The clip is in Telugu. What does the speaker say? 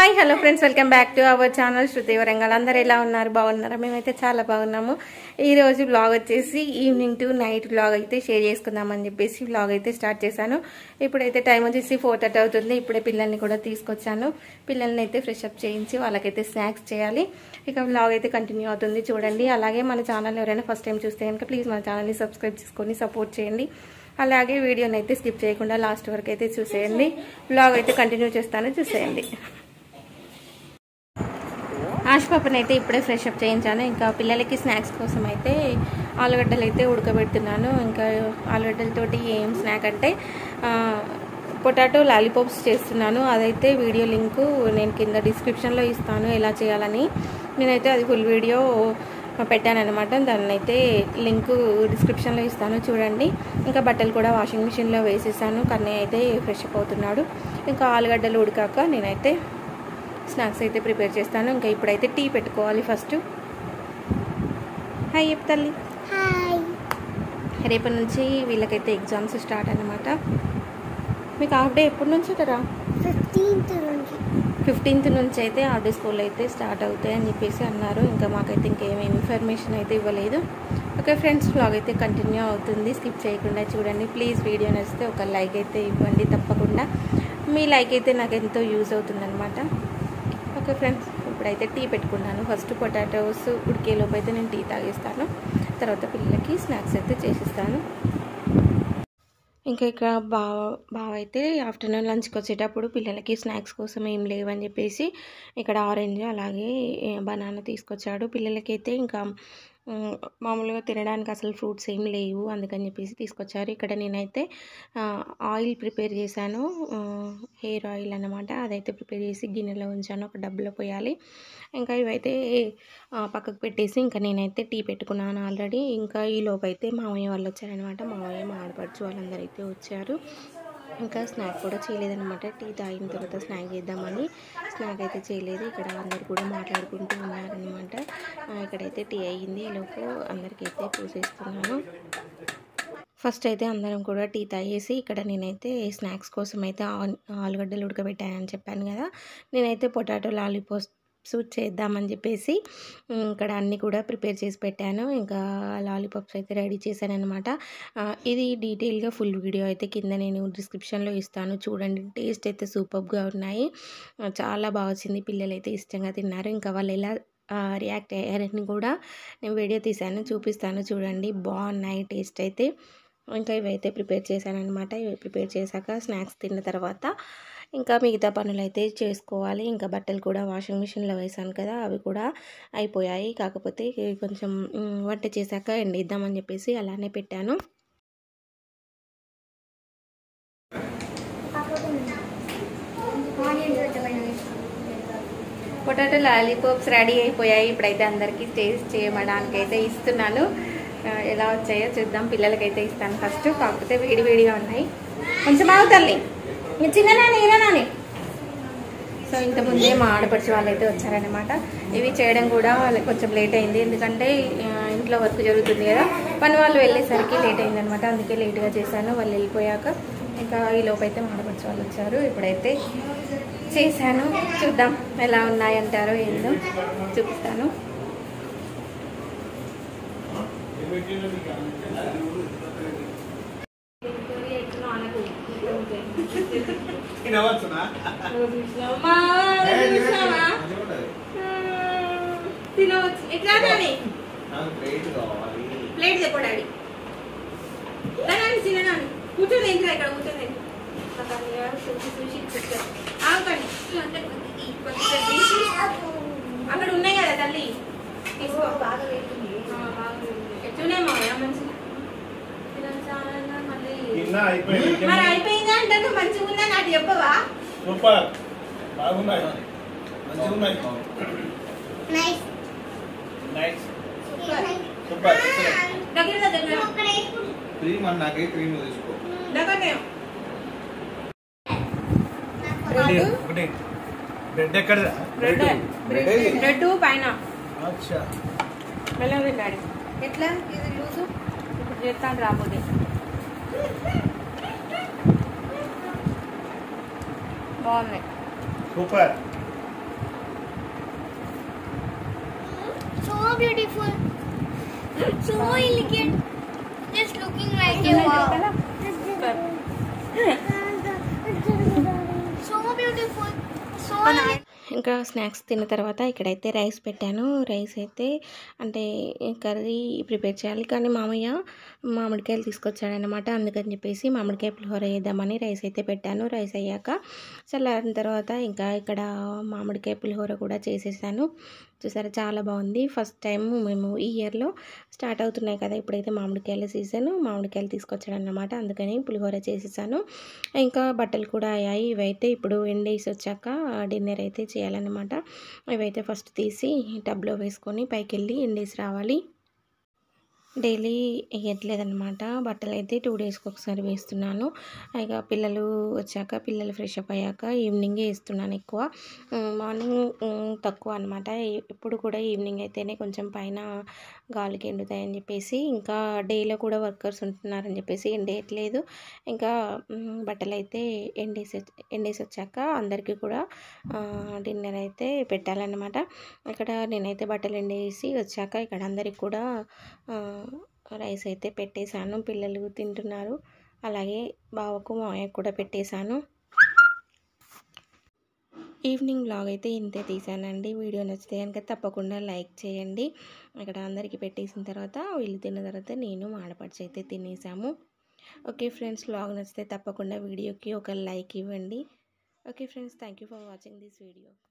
Hi hello friends welcome back to our channel Shruti Warangal అందరు ఎలా ఉన్నారు బాగున్నారా మేమైతే చాలా బాగున్నాము ఈ రోజు బ్లాగ్ వచ్చేసి ఈవినింగ్ టు నైట్ బ్లాగ్ అయితే షేర్ చేసుకుందామని చెప్పేసి బ్లాగ్ అయితే స్టార్ట్ చేశాను ఇప్పుడైతే టైం వచ్చేసి ఫోర్ థర్టీ అవుతుంది ఇప్పుడే పిల్లల్ని కూడా తీసుకొచ్చాను పిల్లల్ని అయితే ఫ్రెష్ అప్ చేయించి వాళ్ళకైతే స్నాక్స్ చేయాలి ఇక బ్లాగ్ అయితే కంటిన్యూ అవుతుంది చూడండి అలాగే మన ఛానల్ ఎవరైనా ఫస్ట్ టైం చూస్తే కనుక ప్లీజ్ మన ఛానల్ని సబ్స్క్రైబ్ చేసుకొని సపోర్ట్ చేయండి అలాగే వీడియోని అయితే స్కిప్ చేయకుండా లాస్ట్ వరకు అయితే చూసేయండి బ్లాగ్ అయితే కంటిన్యూ చేస్తాను చూసేయండి ఆశ పాపని అయితే ఇప్పుడే ఫ్రెష్ అప్ చేయించాను ఇంకా పిల్లలకి స్నాక్స్ కోసం అయితే ఆలుగడ్డలు అయితే ఉడకబెడుతున్నాను ఇంకా ఆలుగడ్డలతోటి ఏం స్నాక్ అంటే పొటాటో లాలీపాప్స్ చేస్తున్నాను అదైతే వీడియో లింకు నేను కింద డిస్క్రిప్షన్లో ఇస్తాను ఎలా చేయాలని నేనైతే అది ఫుల్ వీడియో పెట్టానమాట దాన్ని అయితే లింక్ డిస్క్రిప్షన్లో ఇస్తాను చూడండి ఇంకా బట్టలు కూడా వాషింగ్ మిషన్లో వేసేసాను కన్నయ్య అయితే ఫ్రెష్ అప్ అవుతున్నాడు ఇంకా ఆలుగడ్డలు ఉడికాక నేనైతే స్నాక్స్ అయితే ప్రిపేర్ చేస్తాను ఇంకా ఇప్పుడైతే టీ పెట్టుకోవాలి ఫస్ట్ హాయ్ చెప్పు తల్లి హాయ్ రేపటి నుంచి వీళ్ళకైతే ఎగ్జామ్స్ స్టార్ట్ అనమాట మీకు హాఫ్ డే ఎప్పటి నుంచి ఉంటారా ఫిఫ్టీన్త్ నుంచి ఫిఫ్టీన్త్ నుంచి అయితే హాఫ్ డే స్కూల్ అయితే స్టార్ట్ అవుతాయి అని చెప్పేసి అన్నారు ఇంకా మాకైతే ఇంకేం ఇన్ఫర్మేషన్ అయితే ఇవ్వలేదు ఓకే ఫ్రెండ్స్ బ్లాగ్ అయితే కంటిన్యూ అవుతుంది స్కిప్ చేయకుండా చూడండి ప్లీజ్ వీడియో నచ్చితే ఒక లైక్ అయితే ఇవ్వండి తప్పకుండా మీ లైక్ అయితే నాకు ఎంతో యూజ్ అవుతుందన్నమాట ఓకే ఫ్రెండ్స్ ఇప్పుడైతే టీ పెట్టుకున్నాను ఫస్ట్ పొటాటోస్ ఉడికేలోపు అయితే నేను టీ తాగేస్తాను తర్వాత పిల్లలకి స్నాక్స్ అయితే చేసిస్తాను ఇంకా ఇక్కడ బావ బావ అయితే ఆఫ్టర్నూన్ లంచ్కి వచ్చేటప్పుడు పిల్లలకి స్నాక్స్ కోసం ఏం లేవని చెప్పేసి ఇక్కడ ఆరెంజ్ అలాగే బనానా తీసుకొచ్చాడు పిల్లలకైతే ఇంకా ఉమ్, మామూలుగా తినడానికి అసలు ఫ్రూట్స్ ఏం లేవు అందుకని చెప్పేసి తీసుకొచ్చారు ఇక్కడ నేనైతే ఆ, ఆయిల్ ప్రిపేర్ చేశాను ఆ, హెయిర్ ఆయిల్ అన్నమాట అదైతే ప్రిపేర్ చేసి గిన్నెలో ఉంచాను ఒక డబ్బులో పోయాలి ఇంకా ఇవైతే ఆ, పక్కకు పెట్టేసి ఇంకా నేనైతే టీ పెట్టుకున్నాను ఆల్రెడీ ఇంకా ఈ లోపు అయితే మామయ్య వాళ్ళు వచ్చారనమాట మామయ్య మా ఆడపడుచు వాళ్ళందరూ అయితే వచ్చారు ఇంకా స్నాక్ కూడా చేయలేదన్నమాట టీ తాగిన తర్వాత స్నాక్ చేద్దామని స్నాక్ అయితే చేయలేదు ఇక్కడ అందరు కూడా మాట్లాడుకుంటూ ఉన్నారనమాట ఇక్కడైతే టీ అయ్యింది ఈ లోపు అందరికైతే పూసేస్తున్నాను ఫస్ట్ అయితే అందరం కూడా టీ తాగేసి ఇక్కడ నేనైతే స్నాక్స్ కోసం అయితే ఆన్- ఆలుగడ్డలు ఉడకబెట్టానని చెప్పాను కదా నేనైతే పొటాటో లాలీపాప్స్ చేద్దామని చెప్పేసి ఉమ్, ఇక్కడ అన్నీ కూడా ప్రిపేర్ చేసి పెట్టాను ఇంకా లాలీపాప్స్ అయితే రెడీ చేశాను అనమాట ఇది డీటెయిల్గా ఫుల్ వీడియో అయితే కింద నేను డిస్క్రిప్షన్లో ఇస్తాను చూడండి టేస్ట్ అయితే సూపర్గా ఉన్నాయి ఆ, చాలా బాగా వచ్చింది పిల్లలు అయితే ఇష్టంగా తిన్నారు ఇంకా వాళ్ళు ఎలా రియాక్ట్ అయ్యారని కూడా నేను వీడియో తీశాను చూపిస్తాను చూడండి బాగున్నాయి టేస్ట్ అయితే ఇంకా ఇవైతే ప్రిపేర్ చేశాను అనమాట ఇవి ప్రిపేర్ చేశాక స్నాక్స్ తిన్న తర్వాత ఇంకా మిగతా పనులు అయితే చేసుకోవాలి ఇంకా బట్టలు కూడా వాషింగ్ మిషన్లో వేసాను కదా అవి కూడా అయిపోయాయి కాకపోతే ఇవి కొంచెం మ్, వంట చేశాక ఎండిద్దామని చెప్పేసి అలానే పెట్టాను పొటాటో లాలీపాప్స్ రెడీ అయిపోయాయి ఇప్పుడైతే అందరికీ టేస్ట్ చేయమడానికి అయితే ఇస్తున్నాను ఆ, ఎలా వచ్చాయో చూద్దాం పిల్లలకైతే ఇస్తాను ఫస్ట్ కాకపోతే వేడి వేడిగా ఉన్నాయి కొంచెం ఆగు తల్లి మీ చిన్న నాని ఈరా నాని సో ఇంతకుముందే మా ఆడపడిచి వాళ్ళు అయితే వచ్చారనమాట ఇవి చేయడం కూడా వాళ్ళకి కొంచెం లేట్ అయింది ఎందుకంటే ఆ, ఇంట్లో వర్క్ జరుగుతుంది కదా పని వాళ్ళు వెళ్ళేసరికి లేట్ అయిందనమాట అందుకే లేట్గా చేశాను వాళ్ళు వెళ్ళిపోయాక ఇంకా ఈ లోపు అయితే మా ఆడపడిచి వాళ్ళు వచ్చారు ఇప్పుడైతే చేశాను చూద్దాం ఎలా ఉన్నాయంటారో ఏందో చూపిస్తాను తినవచ్చునా తినవచ్చు ఎట్లా రాని నాకు ప్లేట్ కావాలి ప్లేట్ చెప్పు డాడీ రాని చిన్న కూర్చొని ఏంటి ఇక్కడ కూర్చొని ఆగండి అక్కడ ఉన్నాయి కదా తల్లి తీసుకో ఆ, బాగా వేస్తుంది. ఎట్లున్నాయి మామయ్య మంచిగా తినొచ్చానన్నా మళ్ళీ తిన్నా అయిపోయింది మరి అయిపోయిందా అంటే నువ్వు మంచిగా ఉందా నాకు చెప్పవా సూపర్ బాగున్నాయి మంచిగా ఉన్నాయి నైస్ నైస్ సూపర్ దగ్గర దగ్గర క్రీమ్ అన్న నాకే క్రీమ్ తీసుకో దగ్గరనే ఒకటి బ్రెడ్ ఎక్కడ బ్రెడ్ బ్రెడ్ పైన అచ్చా మెల్లగా డాడీ ఎట్లా ఇది లూజు ఇప్పుడు చేస్తాను రాబోతే బాగున్నాయి super beautiful. So elegant. Just looking like a wow. So beautiful. So nice. ఇంకా స్నాక్స్ తిన్న తర్వాత ఇక్కడైతే రైస్ పెట్టాను రైస్ అయితే అంటే కర్రీ ప్రిపేర్ చేయాలి కానీ మామయ్య మామిడికాయలు తీసుకొచ్చాడనమాట అందుకని చెప్పేసి మామిడికాయ పులిహోర వేద్దామని రైస్ అయితే పెట్టాను రైస్ అయ్యాక చల్లారిన తర్వాత ఇంకా ఇక్కడ మామిడికాయ పులిహోర కూడా చేసేసాను చూసారా చాలా బాగుంది ఫస్ట్ టైం మేము ఈ ఇయర్లో స్టార్ట్ అవుతున్నాయి కదా ఇప్పుడైతే మామిడికాయల సీజన్ మామిడికాయలు తీసుకొచ్చాడనమాట అందుకని పులిహోర చేసేసాను ఇంకా బట్టలు కూడా అయ్యాయి ఇవైతే ఇప్పుడు ఎండేసి వచ్చాక డిన్నర్ అయితే చేయాలన్నమాట ఇవైతే ఫస్ట్ తీసి టబ్లో వేసుకొని పైకి వెళ్ళి ఎండేసి రావాలి డైలీ వేయట్లేదన్నమాట బట్టలు అయితే టూ డేస్కి ఒకసారి వేస్తున్నాను ఇక పిల్లలు వచ్చాక పిల్లలు ఫ్రెష్ అప్ అయ్యాక ఈవినింగే వేస్తున్నాను ఎక్కువ ఉమ్, మార్నింగ్ ఉమ్, తక్కువ అనమాట ఎప్పుడు కూడా ఈవినింగ్ అయితేనే కొంచెం పైన గాలికి ఎండుతాయని చెప్పేసి ఇంకా డేలో కూడా వర్కర్స్ ఉంటున్నారని చెప్పేసి ఎండేయట్లేదు ఇంకా ఉమ్, బట్టలు అయితే ఎండేసి వచ్చ- ఎండేసి వచ్చాక అందరికీ కూడా డిన్నర్ అయితే పెట్టాలన్నమాట ఇక్కడ నేనైతే బట్టలు ఎండేసి వచ్చాక ఇక్కడ అందరికి కూడా ఆ, రైస్ అయితే పెట్టేశాను పిల్లలు తింటున్నారు అలాగే బావకు మావయ్యకు కూడా పెట్టేశాను ఈవినింగ్ బ్లాగ్ అయితే ఇంతే తీసానండి వీడియో నచ్చితే కనుక తప్పకుండా లైక్ చేయండి ఇక్కడ అందరికీ పెట్టేసిన తర్వాత వీళ్ళు తిన్న తర్వాత నేను మా ఆడపడుచు అయితే తినేసాము ఓకే ఫ్రెండ్స్ బ్లాగ్ నచ్చితే తప్పకుండా వీడియోకి ఒక లైక్ ఇవ్వండి okay friends thank you for watching this video